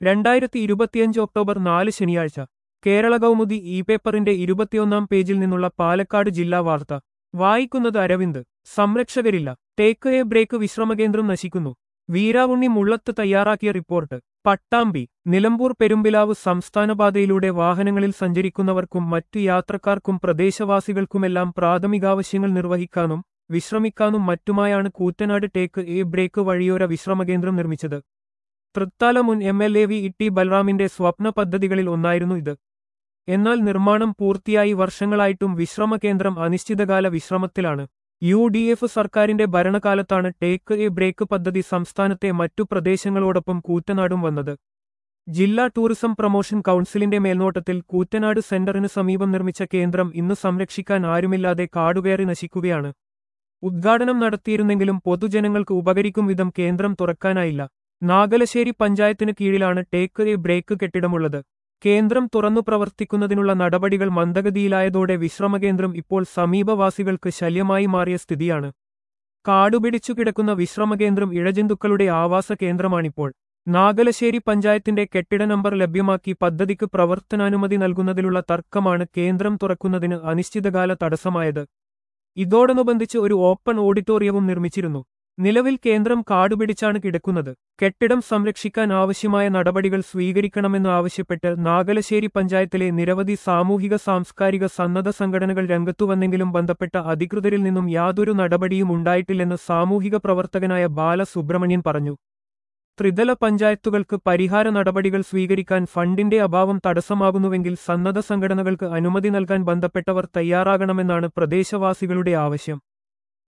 രണ്ടായിരത്തി ഇരുപത്തിയഞ്ച് ഒക്ടോബർ നാല് ശനിയാഴ്ച കേരള കൗമുദി ഇ പേപ്പറിന്റെ ഇരുപത്തിയൊന്നാം പേജിൽ നിന്നുള്ള പാലക്കാട് ജില്ലാ വാർത്ത വായിക്കുന്നത് അരവിന്ദ് സംരക്ഷകരില്ല ടേക്ക് എ ബ്രേക്ക് വിശ്രമകേന്ദ്രം നശിക്കുന്നു വീരാവുണ്ണി മുള്ളത്ത് തയ്യാറാക്കിയ റിപ്പോർട്ട് പട്ടാമ്പി നിലമ്പൂർ പെരുമ്പിലാവ് സംസ്ഥാനപാതയിലൂടെ വാഹനങ്ങളിൽ സഞ്ചരിക്കുന്നവർക്കും മറ്റു യാത്രക്കാർക്കും പ്രദേശവാസികൾക്കുമെല്ലാം പ്രാഥമികാവശ്യങ്ങൾ നിർവഹിക്കാനും വിശ്രമിക്കാനും മറ്റുമായാണ് കൂറ്റനാട് ടേക്ക് എ ബ്രേക്ക് വഴിയോര വിശ്രമകേന്ദ്രം നിർമ്മിച്ചത് തൃത്താല മുൻ M L A V Itty ബൽറാമിന്റെ സ്വപ്ന പദ്ധതികളിൽ ഒന്നായിരുന്നു ഇത് എന്നാൽ നിർമ്മാണം പൂർത്തിയായി വർഷങ്ങളായിട്ടും വിശ്രമകേന്ദ്രം അനിശ്ചിതകാല വിശ്രമത്തിലാണ് യു ഡി എഫ് സർക്കാരിന്റെ ഭരണകാലത്താണ് ടേക്ക് എ ബ്രേക്ക് പദ്ധതി സംസ്ഥാനത്തെ മറ്റു പ്രദേശങ്ങളോടൊപ്പം കൂറ്റനാടും വന്നത് ജില്ലാ ടൂറിസം പ്രൊമോഷൻ കൗൺസിലിന്റെ മേൽനോട്ടത്തിൽ കൂറ്റനാട് സെന്ററിന് സമീപം നിർമ്മിച്ച കേന്ദ്രം ഇന്ന് സംരക്ഷിക്കാൻ ആരുമില്ലാതെ കാടുകയറി നശിക്കുകയാണ് ഉദ്ഘാടനം നടത്തിയിരുന്നെങ്കിലും പൊതുജനങ്ങൾക്ക് ഉപകരിക്കും വിധം കേന്ദ്രം തുറക്കാനായില്ല നാഗലശ്ശേരി പഞ്ചായത്തിന് കീഴിലാണ് ടേക്ക് എ ബ്രേക്ക് കെട്ടിടമുള്ളത് കേന്ദ്രം തുറന്നു പ്രവർത്തിക്കുന്നതിനുള്ള നടപടികൾ മന്ദഗതിയിലായതോടെ വിശ്രമകേന്ദ്രം ഇപ്പോൾ സമീപവാസികൾക്ക് ശല്യമായി മാറിയ സ്ഥിതിയാണ് കാടുപിടിച്ചു കിടക്കുന്ന വിശ്രമകേന്ദ്രം ഇഴജന്തുക്കളുടെ ആവാസ കേന്ദ്രമാണിപ്പോൾ നാഗലശ്ശേരി പഞ്ചായത്തിന്റെ കെട്ടിട നമ്പർ ലഭ്യമാക്കി പദ്ധതിക്ക് പ്രവർത്തനാനുമതി നൽകുന്നതിലുള്ള തർക്കമാണ് കേന്ദ്രം തുറക്കുന്നതിന് അനിശ്ചിതകാല തടസ്സമായത് ഇതോടനുബന്ധിച്ച് ഒരു ഓപ്പൺ ഓഡിറ്റോറിയവും നിർമ്മിച്ചിരുന്നു നിലവിൽ കേന്ദ്രം കാടുപിടിച്ചാണ് കിടക്കുന്നത് കെട്ടിടം സംരക്ഷിക്കാൻ ആവശ്യമായ നടപടികൾ സ്വീകരിക്കണമെന്ന് ആവശ്യപ്പെട്ട് നാഗലശ്ശേരി പഞ്ചായത്തിലെ നിരവധി സാമൂഹിക സാംസ്കാരിക സന്നദ്ധ സംഘടനകൾ രംഗത്തുവന്നെങ്കിലും ബന്ധപ്പെട്ട അധികൃതരിൽ നിന്നും യാതൊരു നടപടിയും ഉണ്ടായിട്ടില്ലെന്ന് സാമൂഹിക പ്രവർത്തകനായ ബാലസുബ്രഹ്മണ്യൻ പറഞ്ഞു ത്രിതല പഞ്ചായത്തുകൾക്ക് പരിഹാര നടപടികൾ സ്വീകരിക്കാൻ ഫണ്ടിന്റെ അഭാവം തടസ്സമാകുന്നുവെങ്കിൽ സന്നദ്ധ സംഘടനകൾക്ക് അനുമതി നൽകാൻ ബന്ധപ്പെട്ടവർ തയ്യാറാകണമെന്നാണ് പ്രദേശവാസികളുടെ ആവശ്യം